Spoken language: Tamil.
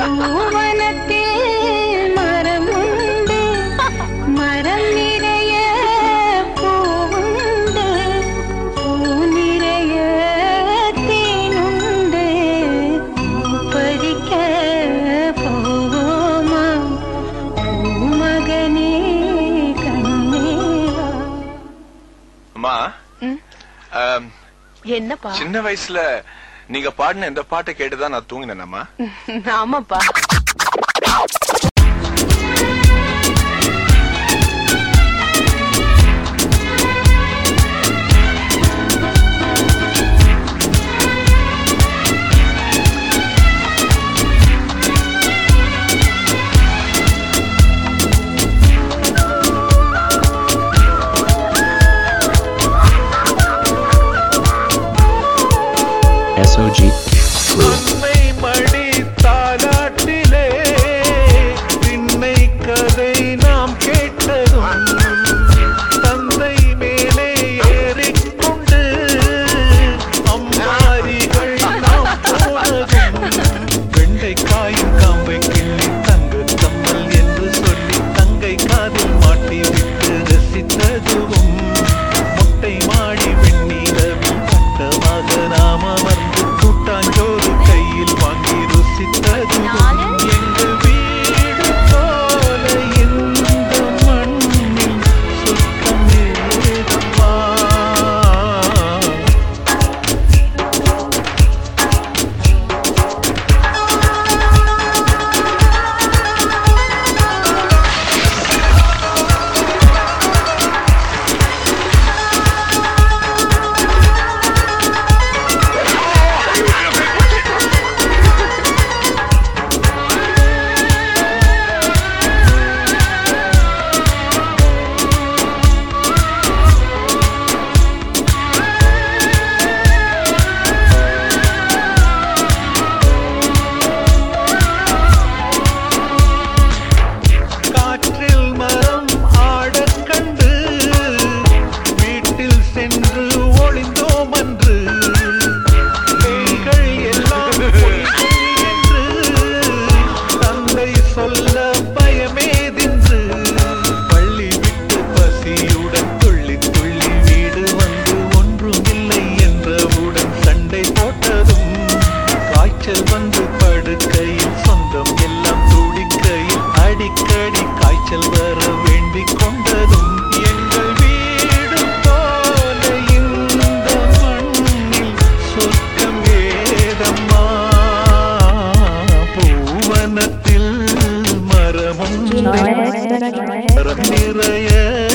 பூவனத்தில் மரம் உண்டு மரம் நிறைய பூவுண்டு பூ நிறைய தேனுண்டு பூ பறிக்க போவோமா பூமகனே கண்ணேவா அம்மா ம். ஆம், என்னப்பா சின்ன வயசுல நீங்க பாடின இந்த பாட்டை கேட்டுதான் நான் தூங்கினேனம்மா ஆமாப்பா SOG. அன்னை மடி தாலாட்டிலே திண்ணை கதை நாம் கேட்டதும் தந்தை மேலே ஏறிக்கொண்டு அம்மாரிகள் நாம் போனதும் வெண்டைக்காயின் காம்பை கிள்ளி தங்க கம்மல் என்று சொல்லி தங்கை காதில் மாட்டி விட்டு ரசித்ததுவும் மொட்டை மாடி வெண்ணிலவில் வட்டமாக நாம் அமர்ந்து கூட்டாஞ்சோறு கையில் வாங்கி ருசித்ததுவும் எங்கள் வீடு போல இந்த மண்ணில் சொர்க்கம் ஏதம்மா காற்றில் மரம் ஆடக் கண்டு வீட்டில் சென்று ஒளிந்தோம் அன்று பேய்கள் எல்லாம் பொய்கள் என்று தந்தை சொல்ல பயமேதின்று பள்ளி விட்டு பசியுடன் துள்ளி துள்ளி வீடு வந்து ஒன்றும் இல்லை என்றவுடன் சண்டை போட்டதும் காய்ச்சல் வந்து படுக்கையில் சொந்தம் எல்லாம் துடிக்கையில் அடிக்கடி காய்ச்சல் வர வேண்டிக் கொண்டதும் எங்கள் வீடு போல இந்த மண்ணில் சொர்க்கம் ஏதம்மா பூவனத்தில் மரமும் மரம் நிறைய